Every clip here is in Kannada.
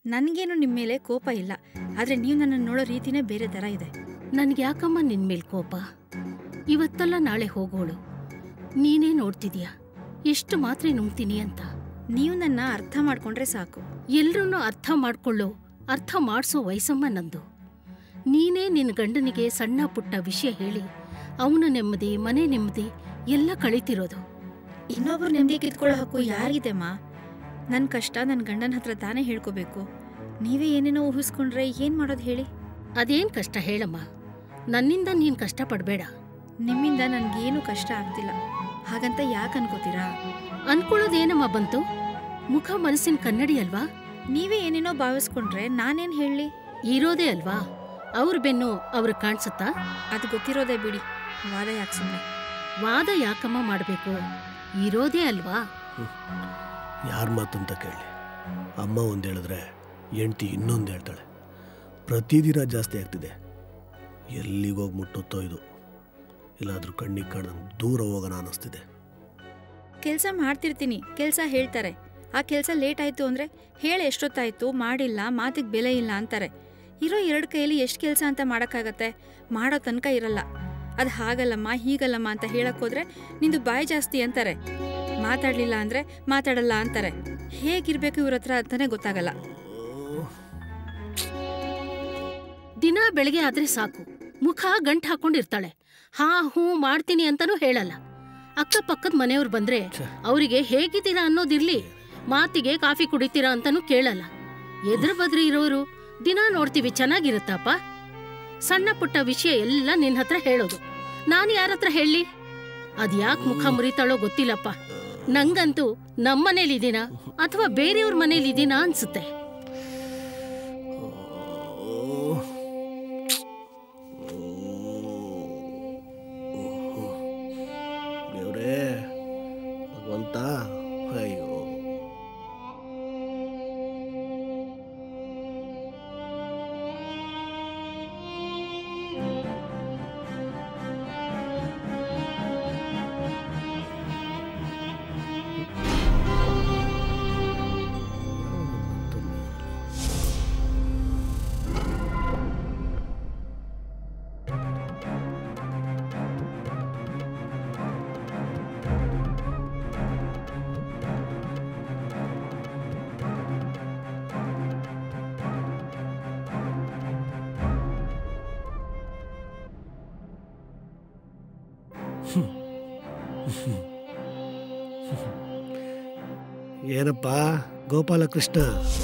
ನನಗೇನು ನಿಮ್ಮ ಮೇಲೆ ಕೋಪ ಇಲ್ಲ ಆದರೆ ನೀವು ನನ್ನನ್ನು ನೋಡೋ ರೀತಿನೇ ಬೇರೆ ಥರ ಇದೆ ನನ್ಗೆ ಯಾಕಮ್ಮ ನಿನ್ ಮೇಲ್ ಕೋಪ ಇವತ್ತಲ್ಲ ನಾಳೆ ಹೋಗೋಳು ನೀನೇ ನೋಡ್ತಿದ್ಯಾ ಎಷ್ಟು ಮಾತ್ರೆ ನುಂಗ್ತೀನಿ ಅಂತ ನೀವು ನನ್ನ ಅರ್ಥ ಮಾಡ್ಕೊಂಡ್ರೆ ಸಾಕು ಎಲ್ರನ್ನೂ ಅರ್ಥ ಮಾಡ್ಕೊಳ್ಳೋ ಅರ್ಥ ಮಾಡ್ಸೋ ವಯಸ್ಸಮ್ಮ ನಂದು ನೀನೇ ನಿನ್ನ ಗಂಡನಿಗೆ ಸಣ್ಣ ಪುಟ್ಟ ವಿಷಯ ಹೇಳಿ ಅವನ ನೆಮ್ಮದಿ ಮನೆ ನೆಮ್ಮದಿ ಎಲ್ಲ ಕಳೀತಿರೋದು ಇನ್ನೊಬ್ರು ನೆಮ್ಮದಿ ಕಿತ್ಕೊಳ್ಳೋ ಹಕ್ಕು ಯಾರಿಗಿದೆ ಮಾ ನನ್ನ ಕಷ್ಟ ನನ್ನ ಗಂಡನ ಹತ್ರ ತಾನೇ ಹೇಳ್ಕೋಬೇಕು ನೀವೇ ಏನೇನೋ ಊಹಿಸ್ಕೊಂಡ್ರೆ ಏನು ಮಾಡೋದು ಹೇಳಿ ಅದೇನ್ ಕಷ್ಟ ಹೇಳಮ್ಮ ನನ್ನಿಂದ ನೀನ್ ಕಷ್ಟ ಪಡ್ಬೇಡ ನಿಮ್ಮಿಂದ ನನಗೇನು ಕಷ್ಟ ಆಗ್ತಿಲ್ಲ ಹಾಗಂತ ಯಾಕೆ ಅನ್ಕೋತೀರಾ ಅನ್ಕೊಳ್ಳೋದೇನಮ್ಮ ಬಂತು ಮುಖ ಮನಸ್ಸಿನ ಕನ್ನಡಿ ಅಲ್ವಾ ನೀವೇ ಏನೇನೋ ಭಾವಿಸ್ಕೊಂಡ್ರೆ ನಾನೇನು ಹೇಳಲಿ ಇರೋದೇ ಅಲ್ವಾ ಅವ್ರ ಬೆನ್ನು ಅವ್ರ ಕಾಣ್ಸತ್ತಾ ಅದು ಗೊತ್ತಿರೋದೇ ಬಿಡಿ ವಾದ ಯಾಕೆ ಸುಮ್ಮನೆ ವಾದ ಯಾಕಮ್ಮ ಮಾಡ್ಬೇಕು ಇರೋದೇ ಅಲ್ವಾ ಯಾರ ಮಾತಂತ ಕೇಳಿ ಅಮ್ಮ ಒಂದು ಹೇಳಿದ್ರೆ ಹೆಂಡ್ತಿ ಇನ್ನೊಂದು ಹೇಳ್ತಾಳೆ ಪ್ರತಿದಿನ ಜಾಸ್ತಿ ಆಗ್ತಿದೆ ಎಲ್ಲಿಗೋಗಿ ಮುಟ್ಟುತ್ತೋ ಇದು ಇಲ್ಲಾದ್ರೂ ಕಣ್ಣಿಗೆ ಕಾಣಂಗೆ ದೂರ ಹೋಗೋಣ ಅನ್ನಿಸ್ತಿದೆ ಕೆಲಸ ಮಾಡ್ತಿರ್ತೀನಿ ಕೆಲಸ ಹೇಳ್ತಾರೆ ಆ ಕೆಲಸ ಲೇಟ್ ಆಯಿತು ಅಂದರೆ ಹೇಳಿ ಎಷ್ಟೊತ್ತಾಯ್ತು ಮಾಡಿಲ್ಲ ಮಾತಿಗೆ ಬೆಲೆ ಇಲ್ಲ ಅಂತಾರೆ ಇರೋ ಎರಡು ಕೈಯಲ್ಲಿ ಎಷ್ಟು ಕೆಲಸ ಅಂತ ಮಾಡೋಕ್ಕಾಗತ್ತೆ ಮಾಡೋ ತನಕ ಇರಲ್ಲ ಅದು ಹಾಗಲ್ಲಮ್ಮ ಹೀಗಲ್ಲಮ್ಮ ಅಂತ ಹೇಳಕ್ ಹೋದ್ರೆ ನಿಂದು ಬಾಯಿ ಜಾಸ್ತಿ ಅಂತಾರೆ ಮಾತಾಡಲಿಲ್ಲ ಅಂದರೆ ಮಾತಾಡಲ್ಲ ಅಂತಾರೆ ಹೇಗಿರ್ಬೇಕು ಇವ್ರ ಹತ್ರ ಅಂತಾನೆ ಗೊತ್ತಾಗಲ್ಲ ದಿನ ಬೆಳಗ್ಗೆ ಆದ್ರೆ ಸಾಕು ಮುಖ ಗಂಟ್ ಹಾಕೊಂಡಿರ್ತಾಳೆ ಹಾ ಹೂ ಮಾಡ್ತೀನಿ ಅಂತಾನೂ ಹೇಳಲ್ಲ ಅಕ್ಕಪಕ್ಕದ ಮನೆಯವ್ರು ಬಂದ್ರೆ ಅವರಿಗೆ ಹೇಗಿದ್ದೀರಾ ಅನ್ನೋದಿರ್ಲಿ ಮಾತಿಗೆ ಕಾಫಿ ಕುಡಿತೀರಾ ಅಂತಾನೂ ಕೇಳಲ್ಲ ಎದುರು ಬದ್ರಿ ಇರೋರು ದಿನ ನೋಡ್ತೀವಿ ಚೆನ್ನಾಗಿರುತ್ತಪ್ಪ ಸಣ್ಣ ಪುಟ್ಟ ವಿಷಯ ಎಲ್ಲ ನಿನ್ ಹತ್ರ ಹೇಳೋದು ನಾನು ಯಾರ ಹತ್ರ ಹೇಳಿ ಅದ್ಯಾಕ್ ಮುಖ ಮುರಿತಾಳೋ ಗೊತ್ತಿಲ್ಲಪ್ಪ ನಂಗಂತೂ ನಮ್ಮನೇಲಿದ್ದೀನಾ ಅಥವಾ ಬೇರೆಯವ್ರ ಮನೇಲಿದ್ದೀನಾ ಅನ್ಸುತ್ತೆ ದೇವ್ರೇ ಭಗವಂತ ಅಯ್ಯೋ ಏನಪ್ಪ ಗೋಪಾಲಕೃಷ್ಣ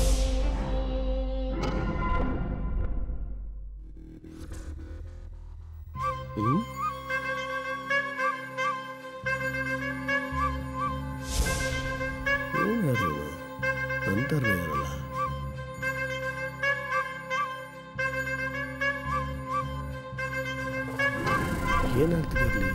ಹ್ಮ್? ಏನ್ಯಾರು ಇವ್ನು? ಅಂತಾರನೇ ಇರಲ್ಲ ಏನಾಗ್ತಿದೆ ಇಲ್ಲಿ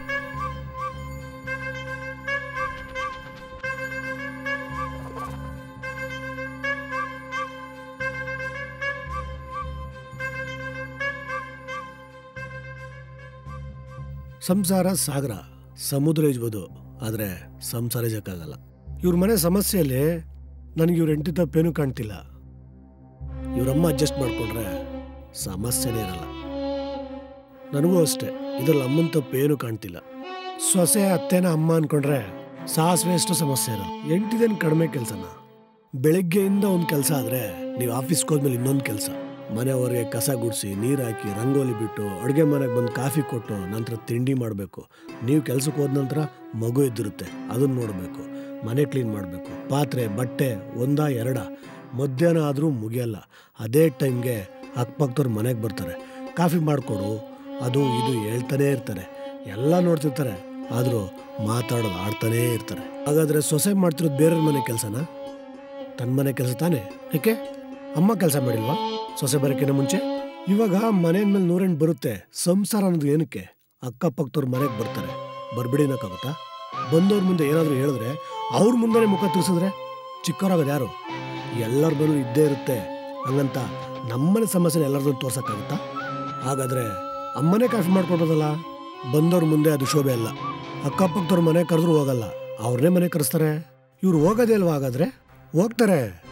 ಸಂಸಾರ ಸಾಗರ ಸಮುದ್ರ ಇಜ್ಬೋದು ಆದರೆ ಸಂಸಾರ ಇಜಕ್ಕಾಗಲ್ಲ ಇವ್ರ ಮನೆ ಸಮಸ್ಯೆಯಲ್ಲಿ ನನಗೆ ಇವ್ರ ಹೆಂಡತಿ ತಪ್ಪೇನು ಕಾಣ್ತಿಲ್ಲ ಇವ್ರಮ್ಮ ಅಡ್ಜಸ್ಟ್ ಮಾಡ್ಕೊಂಡ್ರೆ ಸಮಸ್ಯೆನೇ ಇರಲ್ಲ ನನಗೂ ಅಷ್ಟೇ ಇದ್ರಲ್ಲಿ ಅಮ್ಮನ ತಪ್ಪೇನು ಕಾಣ್ತಿಲ್ಲ ಸೊಸೆ ಅತ್ತೆನ ಅಮ್ಮ ಅನ್ಕೊಂಡ್ರೆ ಸಾಸಿವೆ ಎಷ್ಟು ಸಮಸ್ಯೆ ಇರಲ್ಲ ಎಂಟಿದೇನು ಕಡಿಮೆ ಕೆಲಸನ ಬೆಳಗ್ಗೆಯಿಂದ ಒಂದು ಕೆಲಸ ಆದರೆ ನೀವು ಆಫೀಸ್ಗೆ ಹೋದ್ಮೇಲೆ ಇನ್ನೊಂದು ಕೆಲಸ ಮನೆಯವರಿಗೆ ಕಸ ಗುಡಿಸಿ ನೀರು ಹಾಕಿ ರಂಗೋಲಿ ಬಿಟ್ಟು ಅಡುಗೆ ಮನೆಗೆ ಬಂದು ಕಾಫಿ ಕೊಟ್ಟು ನಂತರ ತಿಂಡಿ ಮಾಡಬೇಕು ನೀವು ಕೆಲ್ಸಕ್ಕೆ ಹೋದ ನಂತರ ಮಗು ಇದ್ದಿರುತ್ತೆ ಅದನ್ನ ನೋಡಬೇಕು ಮನೆ ಕ್ಲೀನ್ ಮಾಡಬೇಕು ಪಾತ್ರೆ ಬಟ್ಟೆ ಒಂದ ಎರಡ ಮಧ್ಯಾಹ್ನ ಆದರೂ ಮುಗಿಯಲ್ಲ ಅದೇ ಟೈಮ್ಗೆ ಅಕ್ಕಪಕ್ಕದವ್ರು ಮನೆಗೆ ಬರ್ತಾರೆ ಕಾಫಿ ಮಾಡಿಕೊಡು ಅದು ಇದು ಹೇಳ್ತಾನೇ ಇರ್ತಾರೆ ಎಲ್ಲ ನೋಡ್ತಿರ್ತಾರೆ ಆದರೂ ಮಾತಾಡೋದು ಆಡ್ತಾನೇ ಇರ್ತಾರೆ ಹಾಗಾದರೆ ಸೊಸೆ ಮಾಡ್ತಿರೋದು ಬೇರೆಯವ್ರ ಮನೆ ಕೆಲಸನಾ ತನ್ನ ಮನೆ ಕೆಲಸ ತಾನೇ ಯಾಕೆ ಅಮ್ಮ ಕೆಲಸ ಮಾಡಿಲ್ವಾ ಸೊಸೆ ಬರೋಕ್ಕಿಂತ ಮುಂಚೆ ಇವಾಗ ಮನೆ ಮೇಲೆ ನೂರೆಂಟು ಬರುತ್ತೆ ಸಂಸಾರ ಅನ್ನೋದು ಏನಕ್ಕೆ ಅಕ್ಕಪಕ್ಕದವ್ರ ಮನೆಗೆ ಬರ್ತಾರೆ ಬರ್ಬಿಡಿ ಅನ್ನೋಕ್ಕಾಗುತ್ತಾ ಬಂದವ್ರ ಮುಂದೆ ಏನಾದರೂ ಹೇಳಿದ್ರೆ ಅವ್ರ ಮುಂದೆ ಮುಖ ತಿರ್ಸಿದ್ರೆ ಚಿಕ್ಕವರಾಗೋದು ಯಾರು ಎಲ್ಲರ ಮೇಲೂ ಇದ್ದೇ ಇರುತ್ತೆ ಹಂಗಂತ ನಮ್ಮನೆ ಸಮಸ್ಯೆ ಎಲ್ಲರದ್ದು ತೋರ್ಸಕ್ಕಾಗುತ್ತಾ ಹಾಗಾದ್ರೆ ಅಮ್ಮನೇ ಕಾಫಿ ಮಾಡ್ಕೊಡ್ಬೋದಲ್ಲ ಬಂದವ್ರ ಮುಂದೆ ಅದು ಶೋಭೆ ಅಲ್ಲ ಅಕ್ಕಪಕ್ಕದವ್ರ ಮನೆ ಕರೆದ್ರು ಹೋಗಲ್ಲ ಅವ್ರನ್ನೇ ಮನೆ ಕರೆಸ್ತಾರೆ ಇವ್ರು ಹೋಗೋದೇ ಅಲ್ವಾ ಹಾಗಾದ್ರೆ ಹೋಗ್ತಾರೆ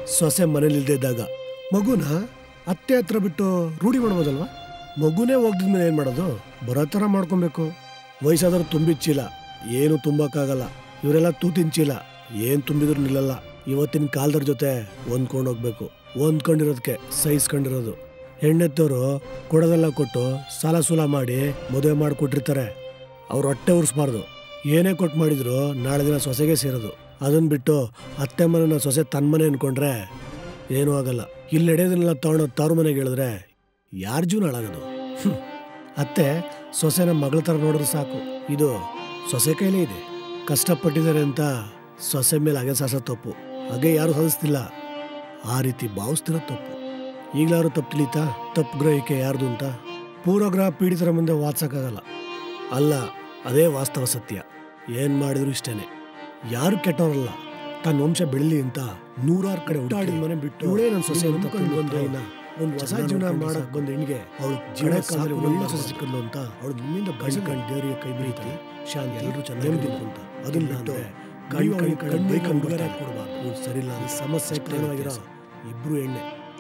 ಸೊಸೆ ಮನೇಲಿಲ್ದೇ ಇದ್ದಾಗ ಮಗುನ ಅತ್ತೆ ಹತ್ರ ಬಿಟ್ಟು ರೂಢಿ ಮಾಡ್ಬೋದಲ್ವಾ ಮಗುನೇ ಹೋಗ್ದಿದ್ಮೇಲೆ ಏನು ಮಾಡೋದು ಬರೋ ಥರ ಮಾಡ್ಕೊಬೇಕು ವಯಸ್ಸಾದ್ರೂ ತುಂಬಿದ ಚೀಲ ಏನು ತುಂಬಕ್ಕಾಗಲ್ಲ ಇವರೆಲ್ಲ ತೂತಿನ ಚೀಲ ಏನು ತುಂಬಿದ್ರು ನಿಲ್ಲಲ್ಲ ಇವತ್ತಿನ ಕಾಲದವ್ರ ಜೊತೆ ಹೊಂದ್ಕೊಂಡು ಹೋಗ್ಬೇಕು ಹೊಂದ್ಕೊಂಡಿರೋದಕ್ಕೆ ಸಹಿಸ್ಕೊಂಡಿರೋದು ಹೆಣ್ಣೆತ್ತವರು ಕೊಡೋದೆಲ್ಲ ಕೊಟ್ಟು ಸಾಲ ಸೂಲ ಮಾಡಿ ಮದುವೆ ಮಾಡಿಕೊಟ್ಟಿರ್ತಾರೆ ಅವ್ರ ಹೊಟ್ಟೆ ಉರಿಸ್ಬಾರ್ದು ಏನೇ ಕೊಟ್ಟು ಮಾಡಿದ್ರು ನಾಳೆ ದಿನ ಸೊಸೆಗೆ ಸೇರೋದು ಅದನ್ನ ಬಿಟ್ಟು ಅತ್ತೆ ಮನೆನ ಸೊಸೆ ತನ್ನ ಮನೆ ಅನ್ಕೊಂಡ್ರೆ ಏನೂ ಆಗಲ್ಲ ಇಲ್ಲಿ ನಡೆಯೋದನ್ನೆಲ್ಲ ತಗೊಂಡು ತವ್ರ ಮನೆಗೆ ಹೇಳಿದ್ರೆ ಯಾರ ಜೀವನ ಹಾಳಾಗೋದು ಹ್ಮ್. ಅತ್ತೆ ಸೊಸೆನ ಮಗಳ ಥರ ನೋಡಿದ್ರೆ ಸಾಕು ಇದು ಸೊಸೆ ಕೈಲೇ ಇದೆ ಕಷ್ಟಪಟ್ಟಿದ್ದಾರೆ ಅಂತ ಸೊಸೆ ಮೇಲೆ ಹಾಗೆ ಸಾಸ ತಪ್ಪು ಹಾಗೆ ಯಾರು ಸಾಧಿಸ್ತಿಲ್ಲ ಆ ರೀತಿ ಭಾವಿಸ್ತಿರೋ ತಪ್ಪು ಈಗಲಾರು ತಪ್ಪು ತಿಳಿತಾ ತಪ್ಪು ಗ್ರಹಿಕೆ ಯಾರ್ದು ಅಂತ ಪೂರ್ವಗ್ರಹ ಪೀಡಿತರ ಮುಂದೆ ವಾದ್ಸಕ್ಕಾಗಲ್ಲ ಅಲ್ಲ ಅದೇ ವಾಸ್ತವ ಸತ್ಯ ಏನ್ ಮಾಡಿದ್ರು ಇಷ್ಟೇನೆ ಯಾರು ಕೆಟ್ಟವರಲ್ಲ ತನ್ನ ವಂಶ ಬೆಳಿಲಿ ಅಂತ ನೂರಾರು ಕಡೆ ಹುಟ್ಟಾಡಿದ ಮನೆ ಬಿಟ್ಟು ಇವಳೇ ನನ್ನ ಸೊಸೆ ಅಂತ ಬಂದು ಒಂದು ಹೊಸ ಜೀವನ ಮಾಡಕ್ ಬಂದ ಹೆಣ್ಣಿಗೆ ಅವಳು ಜೀವನ ಕಾಲದಲ್ಲಿ ಒಳ್ಳೆ ಸೊಸೆ ಸಿಕ್ಕಲು ಅಂತ ಅವಳು ನಿಮ್ಮಿಂದ ಗಂಡ ಕಂಡು ದೇವರಿಗೆ ಕೈ ಬೀಳ್ತಿ ಶಾಂತಿ ಎಲ್ಲರೂ ಚೆನ್ನಾಗಿ ಅಂತ ಅದನ್ನ ಅಂದ್ರೆ ಕಣ್ಣು ಕಣ್ಣು ಕಣ್ಣು ಬೈ ಕಣ್ಣು ಕೊಡಬಾರ್ದು ಸರಿ ಇಲ್ಲ ಈ ಸಮಸ್ಯೆ ಕಾರಣವಾಗಿರೋ ಇಬ್ರು ಎಣ್ಣೆ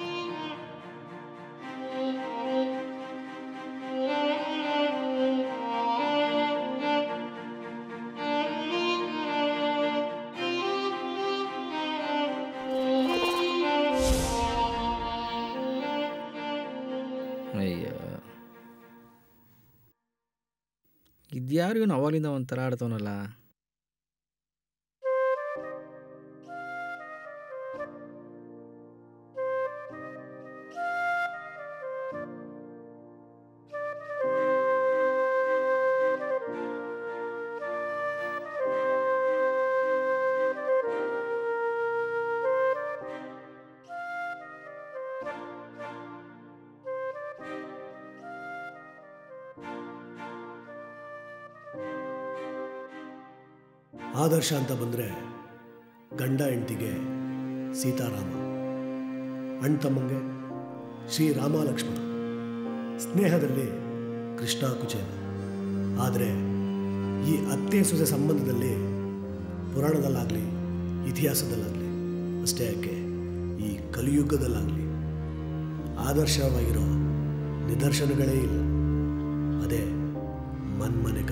ಅಯ್ಯ ಇದ್ಯಾರು ಇವನು ಅವಾಗಲಿಂದ ಒಂಥರ ಆಡ್ತವನಲ್ಲ ಆದರ್ಶ ಅಂತ ಬಂದರೆ ಗಂಡ ಹೆಂಡತಿಗೆ ಸೀತಾರಾಮ ಅಣ್ಣ ತಮ್ಮಂಗೆ ಶ್ರೀ ರಾಮ ಲಕ್ಷ್ಮಣ ಸ್ನೇಹದಲ್ಲಿ ಕೃಷ್ಣ ಕುಚೇಲ ಆದರೆ ಈ ಅತ್ತೆ ಸೊಸೆ ಸಂಬಂಧದಲ್ಲಿ ಪುರಾಣದಲ್ಲಾಗಲಿ ಇತಿಹಾಸದಲ್ಲಾಗಲಿ ಅಷ್ಟೇ ಯಾಕೆ ಈ ಕಲಿಯುಗದಲ್ಲಾಗಲಿ ಆದರ್ಶವಾಗಿರೋ ನಿದರ್ಶನಗಳೇ ಇಲ್ಲ ಅದೇ ಮನ್ಮನೆ